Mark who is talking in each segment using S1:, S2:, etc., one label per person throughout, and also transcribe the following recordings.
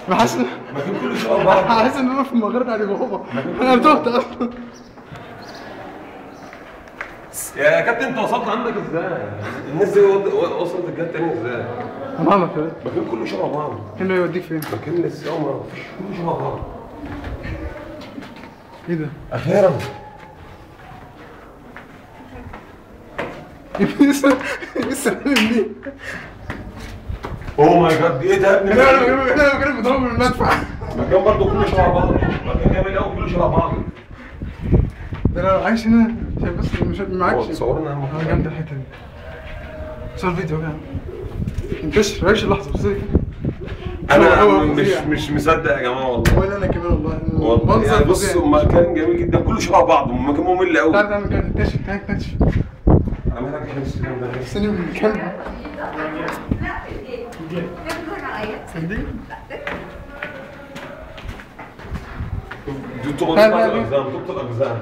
S1: انا حاسس
S2: المكان كله شبه بعض
S1: حاسس ان انا في مغرب علي بابا انا تهت اصلا
S2: يا كابتن انت وصلت عندك ازاي؟ الناس دي ود- وصلت الجهه التانيه ازاي؟
S1: انا كده
S2: المكان كله شبه بعض
S1: ايه اللي يوديك فين؟
S2: مكان لسه ما فيش كله شبه بعض
S1: ايه ده؟
S2: اخيرا
S1: لسه لسه دي
S2: اوه ماي جاد ايه ده يا ابني؟
S1: انا انا انا بكلمك بضرب من المدفع
S2: المكان برضه كله شبه بعض مكان جامد قوي كله شبه بعض
S1: ده انا لو عايش هنا عشان بس مش معاكش
S2: هو صورنا اهم
S1: اه
S2: حاجه
S1: جامده الحته دي صور فيديو كده انتشر عيش اللحظه بس كده
S2: انا
S1: هو- هو
S2: مش
S1: فظيع.
S2: مش مصدق يا جماعه والله
S1: ولا انا كمان والله
S2: والله
S1: منظر
S2: يعني بص
S1: فظيع.
S2: مكان جميل جدا كله شبه بعض مكان ممل قوي
S1: تعال تعمل كده تكتشف تعال تكتشف
S2: اعمل لك حاجه السلام ده
S1: استني من الكلب صدق
S2: دي بتبقى
S1: تعال
S2: بتاعت
S1: بقى.
S2: الاجزاء بتبقى الاجزاء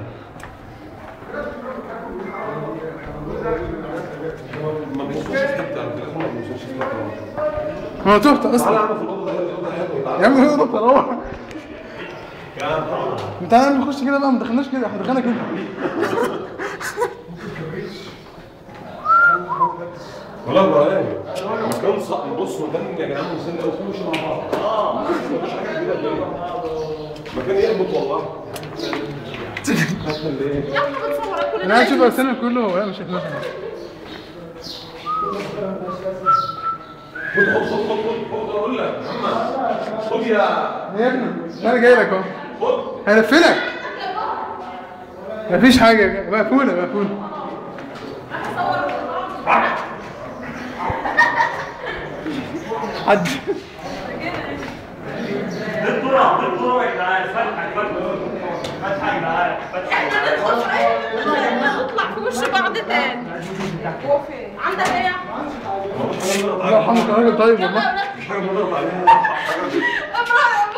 S2: ما بنوصلش في حته في الاخر ما بنوصلش في حته
S1: هو تهت
S2: تعالى
S1: اصلا
S2: يا عم في الاوضه ده الاوضه حلوه تعالى
S1: يا عم هو ده روح
S2: يا عم
S1: تعالى نخش كده بقى ما دخلناش كده احنا دخلنا كده
S2: والله بقى ايه مكان صعب بص مكان يا جدعان مسلي قوي كله شبه بعض اه مفيش حاجه جديده تلاقيها. مكان يهبط والله
S3: يا عم بتصورك كل
S1: انا عايز اشوف السنه كله لا مش هتنفع
S2: خد خد خد خد خد اقول لك محمد خد يا
S1: يا ابني انا جاي لك اهو
S2: خد
S1: هلفلك مفيش حاجه مقفوله مقفوله حد
S3: احنا ندخل احنا نطلع في وش بعض تاني هو فين؟ عندك ايه يا عم؟
S1: الله يرحمك يا راجل طيب والله
S3: يلا يا ولاد
S2: مش حاجه بنضغط عليها
S3: ابراهيم